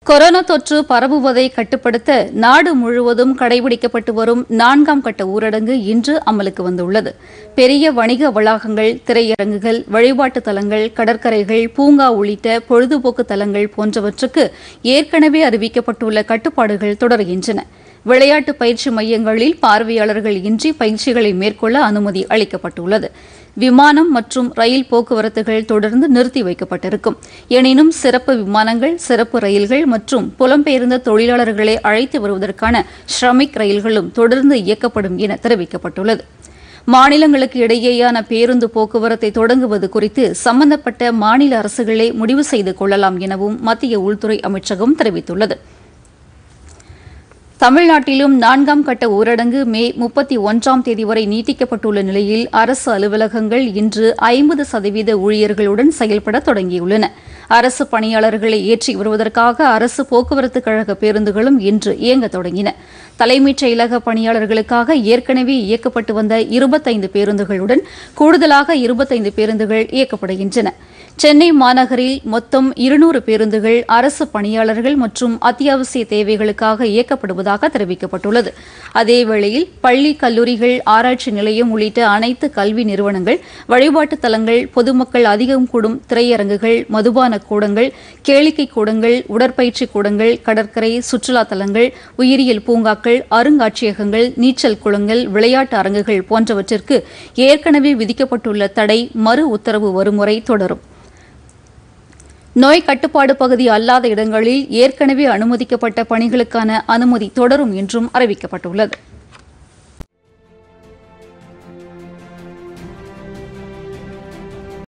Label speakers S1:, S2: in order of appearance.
S1: corona தொற்று பரவுவதை கட்டுப்படுத்த நாடு முழுவதும் கடைபிடிக்கப்பட்டு வரும் நான்காம் கட்ட ஊரடங்கு இன்று அமலுக்கு வந்துள்ளது பெரிய வணிக வளாகங்கள் திரையரங்குகள் வழிபாட்டு தலங்கள் கடற்கரைகள் பூங்கா உள்ளிட்ட பொழுதுபோக்கு தலங்கள் போன்றவற்றுக்கு ஏற்கனவே அறிவிக்கப்பட்டுள்ள கட்டுப்பாடுகள் தொடர்கின்றன விளையாட்டு பயிற்சி மையங்களில் பார்வையாளர்கள் இன்றி பயிற்சிகளை மேற்கொள்ள அனுமதி அளிக்கப்பட்டுள்ளது விமானம் மற்றும் ரயில் போக்குவரத்துகள் தொடர்ந்து நிறுத்தி வைக்கப்பட்டிருக்கும் எனினும் சிறப்பு விமானங்கள் சிறப்பு ரயில்கள் மற்றும் புலம்பெயர்ந்த தொழிலாளர்களை அழைத்து வருவதற்கான ஷ்ரமிக் ரயில்களும் தொடர்ந்து இயக்கப்படும் என தெரிவிக்கப்பட்டுள்ளது மாநிலங்களுக்கு இடையேயான பேருந்து போக்குவரத்தை தொடங்குவது குறித்து சம்பந்தப்பட்ட மாநில அரசுகளே முடிவு செய்து கொள்ளலாம் எனவும் மத்திய உள்துறை அமைச்சகம் தெரிவித்துள்ளது தமிழ்நாட்டிலும் நான்காம் கட்ட ஊரடங்கு மே முப்பத்தி ஒன்றாம் தேதி வரை நீட்டிக்கப்பட்டுள்ள நிலையில் அரசு அலுவலகங்கள் இன்று ஐம்பது சதவீத ஊழியர்களுடன் செயல்பட தொடங்கியுள்ளன அரசு பணியாளர்களை ஏற்றி வருவதற்காக அரசு போக்குவரத்து கழக பேருந்துகளும் இன்று இயங்க தொடங்கின தலைமைச் செயலக பணியாளர்களுக்காக ஏற்கனவே இயக்கப்பட்டு வந்த இருபத்தைந்து பேருந்துகளுடன் கூடுதலாக இருபத்தைந்து பேருந்துகள் இயக்கப்படுகின்றன சென்னை மாநகரில் மொத்தம் இருநூறு பேருந்துகள் அரசு பணியாளர்கள் மற்றும் அத்தியாவசிய தேவைகளுக்காக இயக்கப்படுவதாக தெரிவிக்கப்பட்டுள்ளது அதேவேளையில் பள்ளி கல்லூரிகள் ஆராய்ச்சி நிலையம் உள்ளிட்ட அனைத்து கல்வி நிறுவனங்கள் வழிபாட்டுத் தலங்கள் பொதுமக்கள் அதிகம் கூடும் திரையரங்குகள் மதுபான கூடங்கள் கேளிக்கை கூடங்கள் உடற்பயிற்சி கூடங்கள் கடற்கரை சுற்றுலா தலங்கள் உயிரியல் பூங்காக்கள் அருங்காட்சியகங்கள் நீச்சல் குளங்கள் விளையாட்டு அரங்குகள் போன்றவற்றிற்கு ஏற்கனவே விதிக்கப்பட்டுள்ள தடை மறு உத்தரவு வரும் வரை தொடரும் நோய் கட்டுப்பாடு பகுதி அல்லாத இடங்களில் ஏற்கனவே அனுமதிக்கப்பட்ட பணிகளுக்கான அனுமதி தொடரும் என்றும் அறிவிக்கப்பட்டுள்ளது